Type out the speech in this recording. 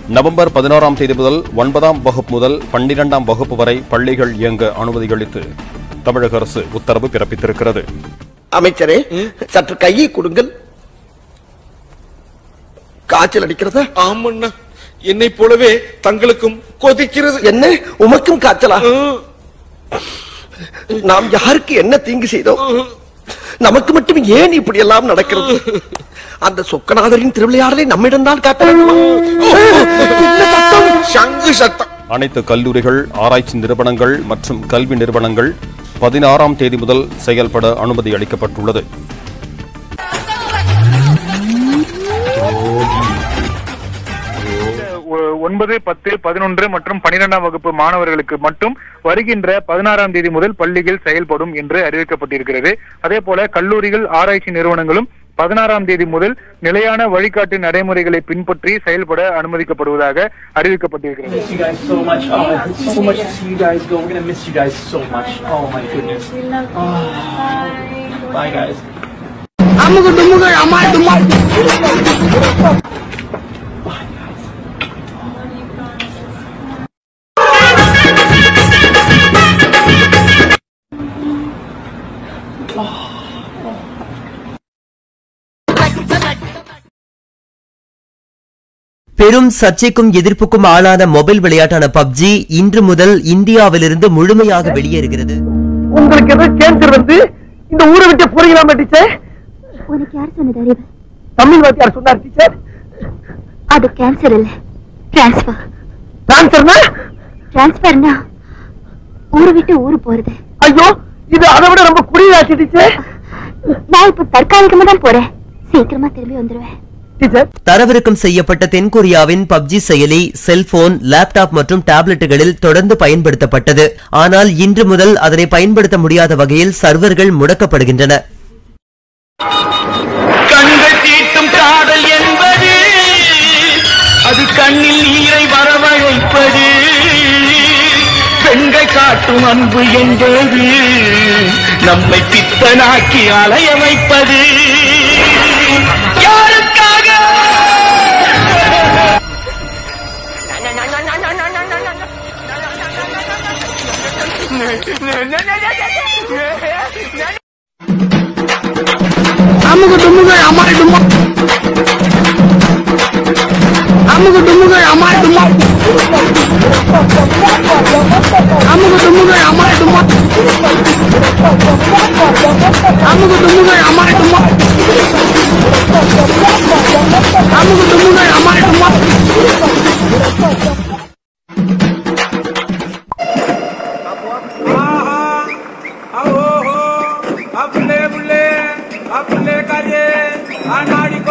November பதினோராம் தேதி முதல் ஒன்பதாம் வகுப்பு முதல் பன்னிரெண்டாம் வகுப்பு வரை பள்ளிகள் இயங்க அனுமதி அளித்து தமிழக அரசு உத்தரவு பிறப்பித்திருக்கிறது அமைச்சரே சற்று கையை கொடுங்கள் காய்ச்சல் அடிக்கிறதா ஆமண்ணா என்னை போலவே தங்களுக்கும் கொதிக்கிறது என்ன உமக்கும் காய்ச்சலா நாம் யாருக்கு என்ன தீங்கு செய்தோம் நமக்கு மட்டும் ஏன் இப்படி எல்லாம் நடக்கிறது அந்த சொக்கநாதரின் திருவிளையாடலை நம்மிடம்தான் காட்ட வேண்டுமா? என்ன சத்தம்? சங்கு சத்தம் அனைத்து கல்லூரிகள் ஆராய்ச்சி நிறுவனங்கள் மற்றும் கல்வி நிறுவனங்கள் பதினாறாம் தேதி முதல் செயல்பட அனுமதி அளிக்கப்பட்டுள்ளது ஒ- ஒன்பது பத்து பதினொன்று மற்றும் பனிரெண்டாம் வகுப்பு மாணவர்களுக்கு மட்டும் வருகின்ற பதினாறாம் தேதி முதல் பள்ளிகள் செயல்படும் என்று அறிவிக்கப்பட்டிருக்கிறது அதே போல கல்லூரிகள் ஆராய்ச்சி நிறுவனங்களும் பதினாறாம் தேதி முதல் நிலையான வழிகாட்டு நடைமுறைகளை பின்பற்றி செயல்பட அனுமதிக்கப்படுவதாக அறிவிக்கப்பட்டிருக்கிறது miss you guys so much. Oh, it hurts so much to see you guys go. We're gonna miss you guys so much. Oh my goodness. Oh. Bye guys. அமுகு டுமுகு அமால் டுமால் பெரும் சர்ச்சைக்கும் எதிர்ப்புக்கும் ஆளான மொபைல் விளையாட்டான பப்ஜி இன்று முதல் இந்தியாவிலிருந்து முழுமையாக வெளியேறுகிறது உங்களுக்கு ஏதோ கேன்சர் வந்து இந்த ஊரை விட்டு போறீங்களாமா டீச்சர் உனக்கு யார் சொன்னது அறிவு தமிழ் வாத்தியார் சொன்னார் டீச்சர் அது கேன்சர் இல்ல டிரான்ஸ்பர் டிரான்ஸ்ஃபர்னா டிரான்ஸ்பர்னா ஊரு விட்டு ஊரு போறது ஐயோ இது அதை விட ரொம்ப குடியாச்சு டீச்சர் நான் இப்ப தற்காலிகமா தான் போறேன் சீக்கிரமா திரும்பி வந்துருவேன் டீச்சர் தரவிறக்கம் செய்யப்பட்ட தென்கொரியாவின் பப்ஜி செயலி செல்போன் லேப்டாப் மற்றும் டேப்லெட்டுகளில் தொடர்ந்து பயன்படுத்தப்பட்டது ஆனால் இன்று முதல் அதனை பயன்படுத்த முடியாத வகையில் சர்வர்கள் முடக்கப்படுகின்றன கண்கள் தீட்டும் காதல் என்பது அது கண்ணில் நீரை வரவழைப்பது பெண்கள் காட்டும் அன்பு என்பது நம்மை பித்தனாக்கி அலைய வைப்பது யாருக்காக அமுகு டுமுகு அமால் டுமால் அமுகு டுமுகு அமால் டுமால் அமுகு டுமுகு அமால் டுமால் அமுகு டுமுகு அமால் டுமால் அமுகு டுமுகு அமால் டுமால் अपने बुले अपने करे अनाड़ी